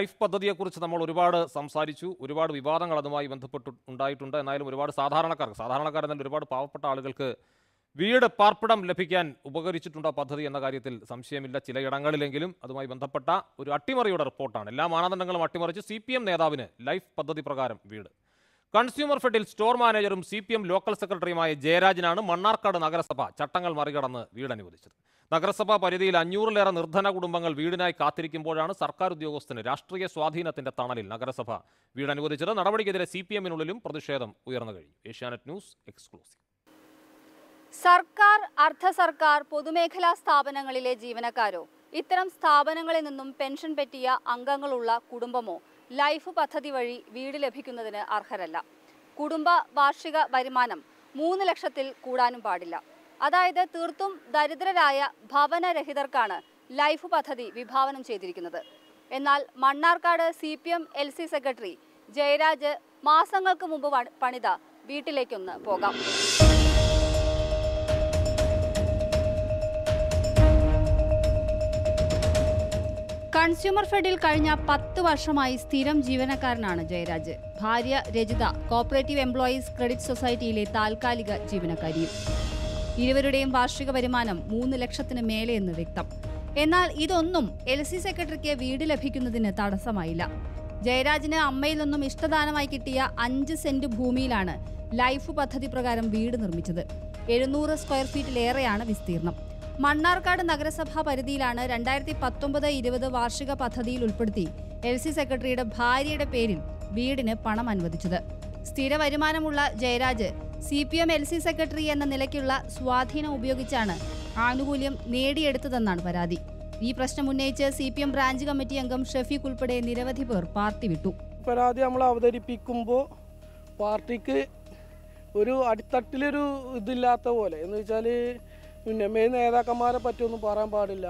life പദ്ധതിയെക്കുറിച്ച് നമ്മൾ ഒരുപാട് സംസാരിച്ചു ഒരുപാട് വിവാദങ്ങൾ അതുമായി ബന്ധപ്പെട്ട് ഉണ്ടായിട്ടുണ്ട് എന്നാലും ഒരുപാട് സാധാരണക്കാർക്ക് സാധാരണക്കാർ എന്നാൽ ഒരുപാട് പാവപ്പെട്ട ആളുകൾക്ക് വീട് പാർപ്പിടം ലഭിക്കാൻ ഉപകരിച്ചിട്ടുണ്ട് ആ പദ്ധതി എന്ന കാര്യത്തിൽ സംശയമില്ല ചിലയിടങ്ങളിലെങ്കിലും അതുമായി ബന്ധപ്പെട്ട ഒരു അട്ടിമറിയുടെ റിപ്പോർട്ടാണ് എല്ലാ മാനദണ്ഡങ്ങളും അട്ടിമറിച്ച് സി പി എം നേതാവിന് ലൈഫ് പദ്ധതി പ്രകാരം വീട് കൺസ്യൂമർ ഫെഡിൽ സ്റ്റോർ മാനേജറും സി പി എം ലോക്കൽ സെക്രട്ടറിയുമായ ജയരാജനാണ് മണ്ണാർക്കാട് നഗരസഭ ചട്ടങ്ങൾ മറികടന്ന് വീട് അനുവദിച്ചത് നഗരസഭാ പരിധിയിൽ അഞ്ഞൂറിലേറെ നിർധന കുടുംബങ്ങൾ വീടിനായി കാത്തിരിക്കുമ്പോഴാണ് സർക്കാർ ഉദ്യോഗസ്ഥന് രാഷ്ട്രീയ സ്വാധീനത്തിന്റെ തണലിൽ നഗരസഭ വീട് അനുവദിച്ചത് നടപടിക്കെതിരെ സി പി എമ്മിനുള്ളിലും പ്രതിഷേധം ഉയർന്നു കഴിഞ്ഞു ഏഷ്യാനെറ്റ് ന്യൂസ് എക്സ്ക്ലൂസീവ് സർക്കാർ അർദ്ധ സർക്കാർ പൊതുമേഖലാ സ്ഥാപനങ്ങളിലെ ജീവനക്കാരോ ഇത്തരം സ്ഥാപനങ്ങളിൽ നിന്നും പെൻഷൻ പറ്റിയ അംഗങ്ങളുള്ള കുടുംബമോ ലൈഫ് പദ്ധതി വഴി വീട് ലഭിക്കുന്നതിന് അർഹരല്ല കുടുംബ വാർഷിക വരുമാനം മൂന്ന് ലക്ഷത്തിൽ കൂടാനും പാടില്ല അതായത് തീർത്തും ദരിദ്രരായ ഭവനരഹിതർക്കാണ് ലൈഫ് പദ്ധതി വിഭാവനം ചെയ്തിരിക്കുന്നത് എന്നാൽ Mannarkkad C P M L C secretary Jayaraj മാസങ്ങൾക്ക് മുമ്പ് പണി- പണിത വീട്ടിലേക്കൊന്ന് പോകാം കൺസ്യൂമർ ഫെഡിൽ കഴിഞ്ഞ പത്ത് വർഷമായി സ്ഥിരം ജീവനക്കാരനാണ് ജയരാജ് ഭാര്യ രജിത കോപ്പറേറ്റീവ് എംപ്ലോയീസ് ക്രെഡിറ്റ് സൊസൈറ്റിയിലെ താൽക്കാലിക ജീവനക്കാരിയും ഇരുവരുടെയും വാർഷിക വരുമാനം മൂന്ന് ലക്ഷത്തിന് മേലെയെന്ന് വ്യക്തം എന്നാൽ ഇതൊന്നും എൽ സി സെക്രട്ടറിക്ക് വീട് ലഭിക്കുന്നതിന് തടസ്സമായില്ല ജയരാജിന് അമ്മയിൽ നിന്നും ഇഷ്ടദാനമായി കിട്ടിയ അഞ്ച് സെന്റ് ഭൂമിയിലാണ് ലൈഫ് പദ്ധതി പ്രകാരം വീട് നിർമ്മിച്ചത് എഴുന്നൂറ് സ്ക്വയർ ഫീറ്റിലേറെയാണ് വിസ്തീർണം മണ്ണാർക്കാട് നഗരസഭാ പരിധിയിലാണ് രണ്ടായിരത്തി പത്തൊമ്പത് ഇരുപത് വാർഷിക പദ്ധതിയിൽ ഉൾപ്പെടുത്തി എൽ സി സെക്രട്ടറിയുടെ ഭാര്യയുടെ പേരിൽ വീടിന് പണം അനുവദിച്ചത് സ്ഥിര വരുമാനമുള്ള Jayaraj C P M L C secretary എന്ന നിലയ്ക്കുള്ള സ്വാധീനം ഉപയോഗിച്ചാണ് ആനുകൂല്യം നേടിയെടുത്തതെന്നാണ് പരാതി ഈ പ്രശ്നം ഉന്നയിച്ച് C P M branch committee അംഗം ഷഫീഖ് ഉൾപ്പെടെ നിരവധി പേർ പാർട്ടി വിട്ടു പരാതി നമ്മൾ അവതരിപ്പിക്കുമ്പോൾ പാർട്ടിക്ക് ഒരു അടിത്തട്ടിലൊരു ഇതില്ലാത്ത പോലെ എന്ന് വെച്ചാൽ പിന്നെ മെയിൻ നേതാക്കന്മാരെ പറ്റിയൊന്നും പറയാൻ പാടില്ല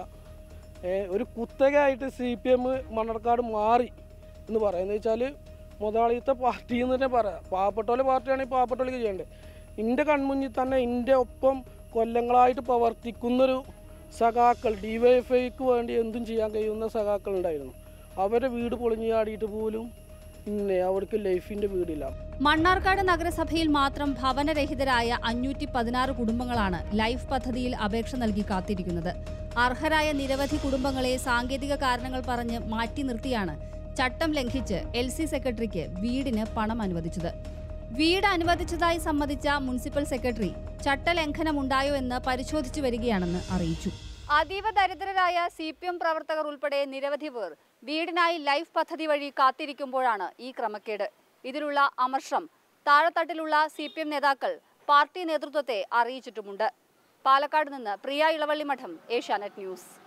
ഏ, ഒരു കുത്തകയായിട്ട് സി പി എം മണ്ണാർക്കാട് മാറി എന്ന് പറയാം എന്ന് വെച്ചാൽ മുതലാളിത്ത പാർട്ടി എന്ന് തന്നെ പറയാം പാവപ്പെട്ടോലെ പാർട്ടിയാണെങ്കിൽ പാവപ്പെട്ടോലേക്ക് ചെയ്യേണ്ടത് എൻ്റെ കൺമുന്നിൽ തന്നെ എൻ്റെ ഒപ്പം കൊല്ലങ്ങളായിട്ട് പ്രവർത്തിക്കുന്നൊരു സഖാക്കൾ ഡി വൈ എഫ് ഐക്ക് വേണ്ടി എന്തും ചെയ്യാൻ കഴിയുന്ന സഖാക്കൾ ഉണ്ടായിരുന്നു അവരെ വീട് പൊളിഞ്ഞു ചാടിയിട്ട് പോലും പിന്നെ അവർക്ക് ലൈഫിൻ്റെ വീടില്ല മണ്ണാർക്കാട് നഗരസഭയിൽ മാത്രം ഭവനരഹിതരായ അഞ്ഞൂറ്റി പതിനാറ് കുടുംബങ്ങളാണ് ലൈഫ് പദ്ധതിയിൽ അപേക്ഷ നൽകി കാത്തിരിക്കുന്നത് അർഹരായ നിരവധി കുടുംബങ്ങളെ സാങ്കേതിക കാരണങ്ങൾ പറഞ്ഞ് മാറ്റി നിർത്തിയാണ് ചട്ടം ലംഘിച്ച് എൽ സി സെക്രട്ടറിക്ക് വീടിന് പണം അനുവദിച്ചത് വീട് അനുവദിച്ചതായി സമ്മതിച്ച മുനിസിപ്പൽ സെക്രട്ടറി ചട്ടലംഘനമുണ്ടായോ എന്ന് പരിശോധിച്ചു വരികയാണെന്ന് അറിയിച്ചു അതീവ ദരിദ്രരായ സി പി എം പ്രവർത്തകർ ഉൾപ്പെടെ നിരവധി പേർ വീടിനായി ലൈഫ് പദ്ധതി വഴി കാത്തിരിക്കുമ്പോഴാണ് ഈ ക്രമക്കേട് ഇതിലുള്ള അമർഷം താഴെത്തട്ടിലുള്ള സി പി എം നേതാക്കൾ പാർട്ടി നേതൃത്വത്തെ അറിയിച്ചിട്ടുമുണ്ട് പാലക്കാട് നിന്ന് പ്രിയ ഇളവള്ളി മഠം ഏഷ്യാനെറ്റ് ന്യൂസ്